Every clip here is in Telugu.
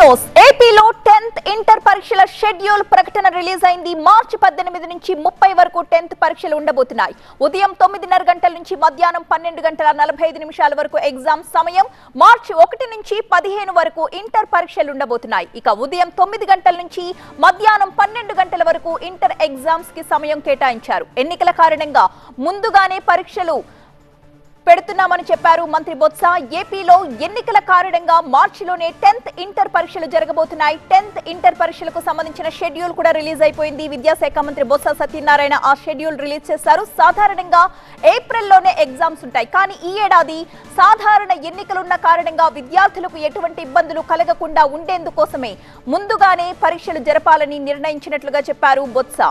న్యూస్ ఏపీలో టెన్త్ ఇంటర్ పరీక్షల షెడ్యూల్ ప్రకటన రిలీజ్ అయింది మార్చి పద్దెనిమిది నుంచి ముప్పై వరకు టెన్త్ పరీక్షలు ఉండబోతున్నాయి ఉదయం తొమ్మిదిన్నర గంటల నుంచి మధ్యాహ్నం పన్నెండు గంటల నలభై ఐదు నిమిషాల వరకు ఎగ్జామ్ సమయం మార్చి ఒకటి నుంచి పదిహేను వరకు ఇంటర్ పరీక్షలు ఉండబోతున్నాయి ఇక ఉదయం తొమ్మిది గంటల నుంచి మధ్యాహ్నం పన్నెండు గంటల వరకు ఇంటర్ ఎగ్జామ్స్ కి సమయం కేటాయించారు ఎన్నికల కారణంగా ముందుగానే పరీక్షలు పెడుతున్నామని చెప్పారు మంత్రి బొత్స ఏపీలో ఎన్నికల కారణంగా మార్చిలోనే టెన్త్ ఇంటర్ పరీక్షలు జరగబోతున్నాయి టెన్త్ ఇంటర్ పరీక్షలకు సంబంధించిన షెడ్యూల్ కూడా రిలీజ్ అయిపోయింది విద్యాశాఖ మంత్రి బొత్స సత్యనారాయణ ఆ షెడ్యూల్ రిలీజ్ చేశారు సాధారణంగా ఏప్రిల్లోనే ఎగ్జామ్స్ ఉంటాయి కానీ ఈ ఏడాది సాధారణ ఎన్నికలున్న కారణంగా విద్యార్థులకు ఎటువంటి ఇబ్బందులు కలగకుండా ఉండేందుకోసమే ముందుగానే పరీక్షలు జరపాలని నిర్ణయించినట్లుగా చెప్పారు బొత్స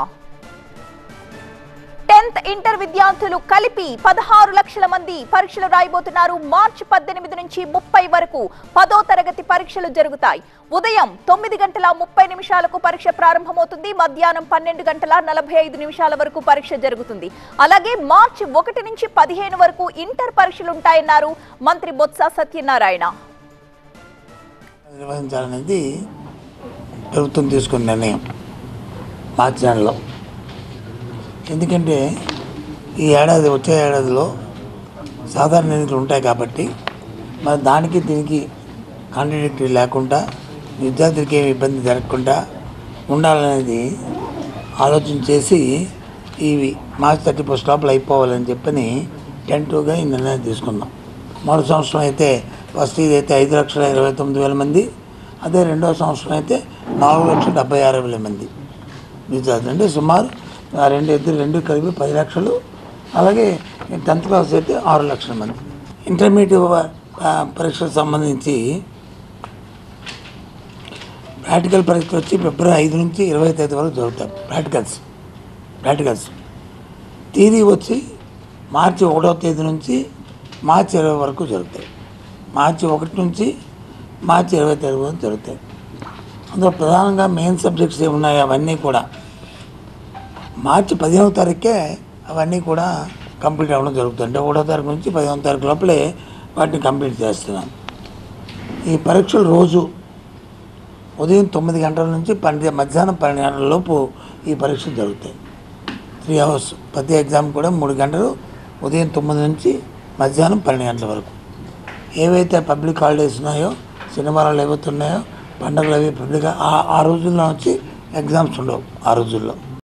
టెన్త్ ఇంటర్ విద్యార్థులు కలిపి పదహారు లక్షల మంది పరీక్షలు రాయబోతున్నారు మార్చి పద్దెనిమిది నుంచి ముప్పై వరకు పదో తరగతి పరీక్షలు జరుగుతాయి ఉదయం తొమ్మిది గంటల ముప్పై నిమిషాలకు పరీక్ష ప్రారంభమవుతుంది మధ్యాహ్నం పన్నెండు గంటల నలభై ఐదు నిమిషాల వరకు పరీక్ష జరుగుతుంది అలాగే మార్చి ఒకటి నుంచి పదిహేను వరకు ఇంటర్ పరీక్షలు ఉంటాయన్నారు మంత్రి బొత్స సత్యనారాయణ నిర్వహించాలనేది ప్రభుత్వం తీసుకున్న నిర్ణయం మార్చి నెలలో ఎందుకంటే ఈ ఏడాది వచ్చే ఏడాదిలో సాధారణ ఎన్నికలు ఉంటాయి కాబట్టి మరి దానికి దీనికి కాంట్రడిక్టరీ లేకుండా విద్యార్థులకి ఏమి ఇబ్బంది జరగకుండా ఉండాలనేది ఆలోచన చేసి ఇవి మార్చి థర్టీ ఫస్ట్ లోపల అయిపోవాలని చెప్పని టెంటుగా ఈ నిర్ణయం తీసుకున్నాం మొదటి సంవత్సరం అయితే ఫస్ట్ ఇది అయితే ఐదు లక్షల ఇరవై తొమ్మిది వేల మంది అదే రెండో సంవత్సరం అయితే నాలుగు లక్షల డెబ్బై ఆరు వేల మంది విద్యార్థులు అంటే సుమారు ఆ రెండు ఇద్దరు రెండు కలిపి పది లక్షలు అలాగే టెన్త్ క్లాస్ అయితే ఆరు లక్షల మంది ఇంటర్మీడియట్ ఆ, పరీక్షలకు సంబంధించి ప్రాక్టికల్ పరీక్షలు వచ్చి ఫిబ్రవరి ఐదు నుంచి ఇరవై తేదీ వరకు జరుగుతాయి ప్రాక్టికల్స్ ప్రాక్టికల్స్ థియరీ వచ్చి మార్చి ఒకటో తేదీ నుంచి మార్చి ఇరవై వరకు జరుగుతాయి మార్చి ఒకటి నుంచి మార్చి ఇరవై తేదీ వరకు జరుగుతాయి అందులో ప్రధానంగా మెయిన్ సబ్జెక్ట్స్ ఏమున్నాయి అవన్నీ కూడా మార్చి పదిహేనవ తారీఖే అవన్నీ కూడా కంప్లీట్ అవ్వడం జరుగుతుంది అంటే ఒకటో తారీఖు నుంచి పదిహేనవ తారీఖు లోపలే వాటిని కంప్లీట్ చేస్తున్నాం ఈ పరీక్షలు రోజు ఉదయం తొమ్మిది గంటల నుంచి పన్నెండు మధ్యాహ్నం పన్నెండు గంటల లోపు ఈ పరీక్షలు జరుగుతాయి త్రీ అవర్స్ ప్రతి ఎగ్జామ్ కూడా మూడు గంటలు ఉదయం తొమ్మిది నుంచి మధ్యాహ్నం పన్నెండు గంటల వరకు ఏవైతే పబ్లిక్ హాలిడేస్ ఉన్నాయో శనివారాలు ఏవైతే ఉన్నాయో పండుగలు అవి పబ్లిక్ ఆ ఆ రోజుల్లో వచ్చి ఎగ్జామ్స్ ఉండవు ఆ రోజుల్లో